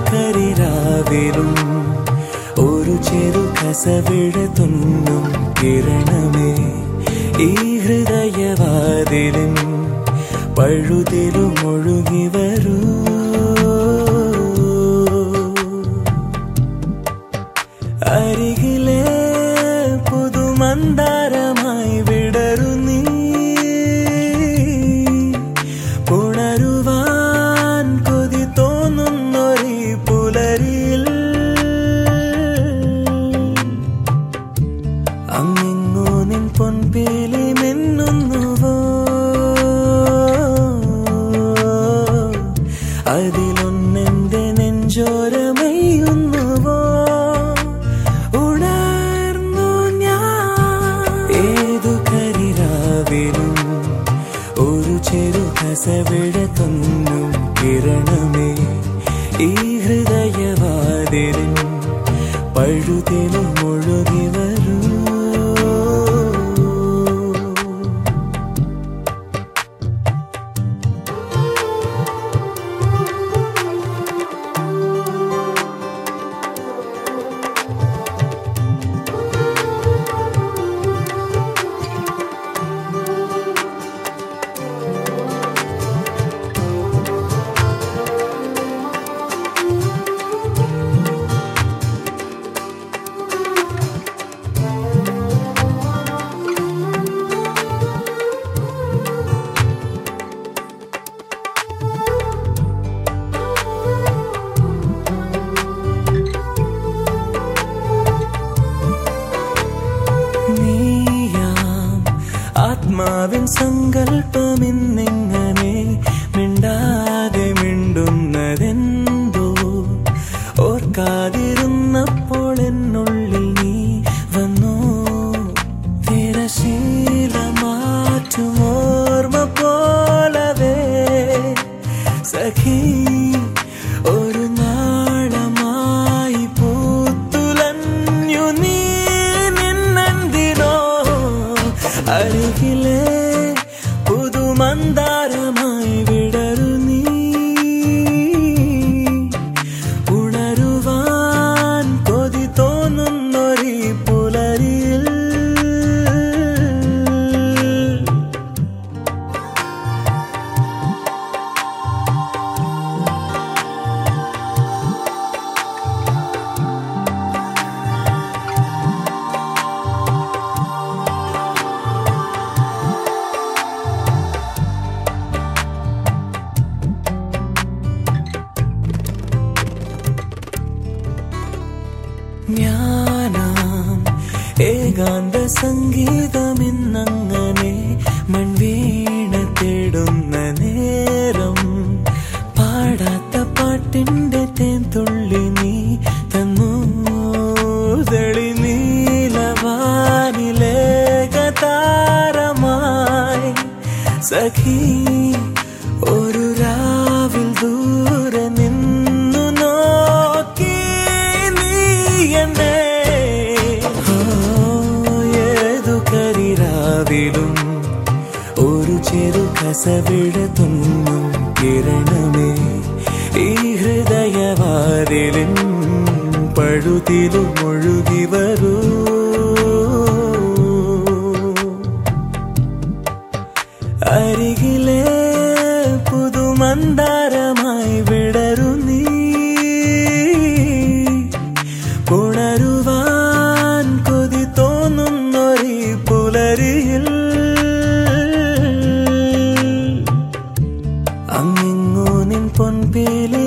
കരിരാവിലും ഒരു ചെറു കസവിട തുന്നും കിരണമേ ഈ ഹൃദയവാതിലും പഴുതിലും ഒഴുകി വരൂ അരികിലെ പുതുമന്താരമായി വിടരു നീ ഉണരുവാൻ കൊതി തോന്നുന്നൊരു പുലരിയിൽ അങ്ങിങ്ങോ നിൻ പൊൻപേലി മിന്നുന്നുവോ അതിലൊന്നെന്റെ നെഞ്ചോരമയ്യുന്നുവോ ഉണർന്നു ഞാൻ ഏതു കരിരാവിലും ഒരു ചെറു കസവിട തൊന്നും കിരണമേ ഈ ഹൃദയവാതിലും പഴുതിലും ഒഴുകി വരൂ നീയാം ആത്മാവിൻ സങ്കല്പമിന്നിങ്ങനെ മിണ്ടാതെ മിണ്ടുന്നതെന്തോ ഓർക്കാതിരുന്നപ്പോൾ എന്നുള്ളിൽ നീ വന്നോ തിരശീല മാറ്റും ഓർമ്മ പോലവേ സഖി ഒരു നാളമായി പൂത്തുലഞ്ഞു നീ നിന്നെന്തിനോ അരികിലെ പുതുമന്താരമായി വിടരു നീ ഉണരുവാൻ കൊതി തോന്നുന്നൊരു പുലരിയിൽ ഞാനാം ഏകാന്ത സംഗീതമിന്നങ്ങനെ മൺവീണ തേടുന്ന നേരം പാടാത്ത പാട്ടിന്റെ തേൻ തുള്ളി നീ തന്നു തെളി നീലവാനിലേകതാരമായി സഖി ഒരു രാവിൽ ദൂരെ നിന്നു നോക്കി നീ എന്നെ ഓ, ഏതു കരിരാവിലും ഒരു ചെറു കസവിട തുന്നും കിരണമേ ഈ ഹൃദയവാതിലും പഴുതിലും ഒഴുകി വരൂ അരികിലെ പുതുമന്താരമായി വിടരു നീ ഉണരുവാൻ കൊതി തോന്നുന്നൊരു പുലരിയിൽ അങ്ങിങ്ങോ നിൻ പൊൻപേലി